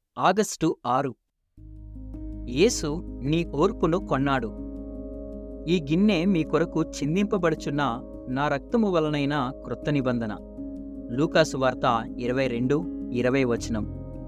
August ఆరు యేసు నీ ఓర్పును కొన్నాడు ఈ గిన్నె మీ కొరకు చిందింపబడుచున్న నా రక్తము వలనైన క్రొత్త నిబంధన లూకాసు వార్త ఇరవై రెండు ఇరవై వచనం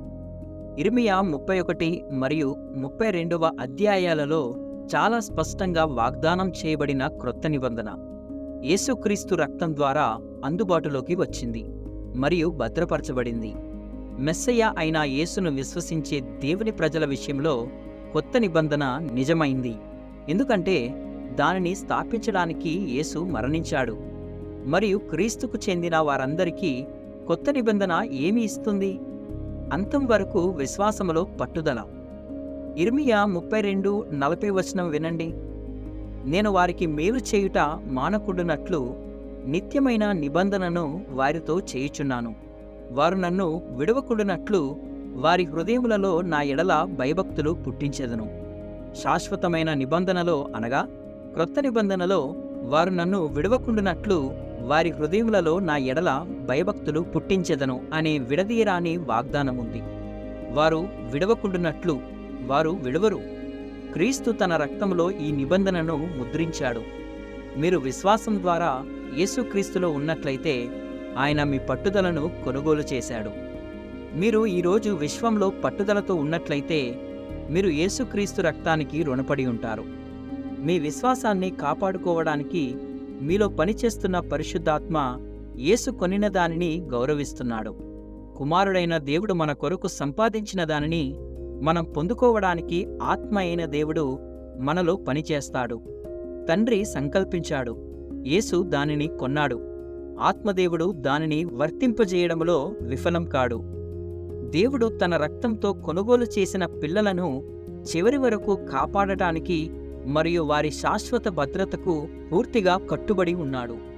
ఇర్మియా ముప్పై ఒకటి మరియు ముప్పై రెండవ అధ్యాయాలలో చాలా స్పష్టంగా వాగ్దానం చేయబడిన క్రొత్త నిబంధన యేసుక్రీస్తు రక్తం ద్వారా అందుబాటులోకి వచ్చింది మరియు భద్రపరచబడింది మెస్సయ్య అయిన యేసును విశ్వసించే దేవుని ప్రజల విషయంలో కొత్త నిబంధన నిజమైంది ఎందుకంటే దానిని స్థాపించడానికి యేసు మరణించాడు మరియు క్రీస్తుకు చెందిన వారందరికీ కొత్త నిబంధన ఏమి ఇస్తుంది అంతం వరకు విశ్వాసములో పట్టుదల ఇర్మియా ముప్పై రెండు నలభై వచనం వినండి నేను వారికి మేలు చేయుట మానకుండునట్లు నిత్యమైన నిబంధనను వారితో చేయుచున్నాను వారు నన్ను విడవకుండునట్లు వారి హృదయములలో నా ఎడల భయభక్తులు పుట్టించెదను శాశ్వతమైన నిబంధనలో అనగా క్రొత్త నిబంధనలో వారు నన్ను విడవకుండునట్లు వారి హృదయములలో నా ఎడల భయభక్తులు పుట్టించెదను అనే విడదీయరాని వాగ్దానముంది వారు విడవకుండునట్లు వారు విడవరు క్రీస్తు తన రక్తములో ఈ నిబంధనను ముద్రించాడు మీరు విశ్వాసం ద్వారా యేసుక్రీస్తులో ఉన్నట్లయితే ఆయన మీ పట్టుదలను కొనుగోలు చేశాడు మీరు ఈరోజు విశ్వంలో పట్టుదలతో ఉన్నట్లయితే మీరు యేసుక్రీస్తు రక్తానికి రుణపడి ఉంటారు మీ విశ్వాసాన్ని కాపాడుకోవడానికి మీలో పనిచేస్తున్న పరిశుద్ధాత్మ యేసు కొనిన దానిని గౌరవిస్తున్నాడు కుమారుడైన దేవుడు మన కొరకు సంపాదించిన దానిని మనం పొందుకోవడానికి ఆత్మ అయిన దేవుడు మనలో పనిచేస్తాడు తండ్రి సంకల్పించాడు యేసు దానిని కొన్నాడు ఆత్మదేవుడు దానిని వర్తింపజేయడంలో విఫలం కాడు దేవుడు తన రక్తంతో కొనుగోలు చేసిన పిల్లలను చివరి వరకు కాపాడటానికి మరియు వారి శాశ్వత భద్రతకు పూర్తిగా కట్టుబడి ఉన్నాడు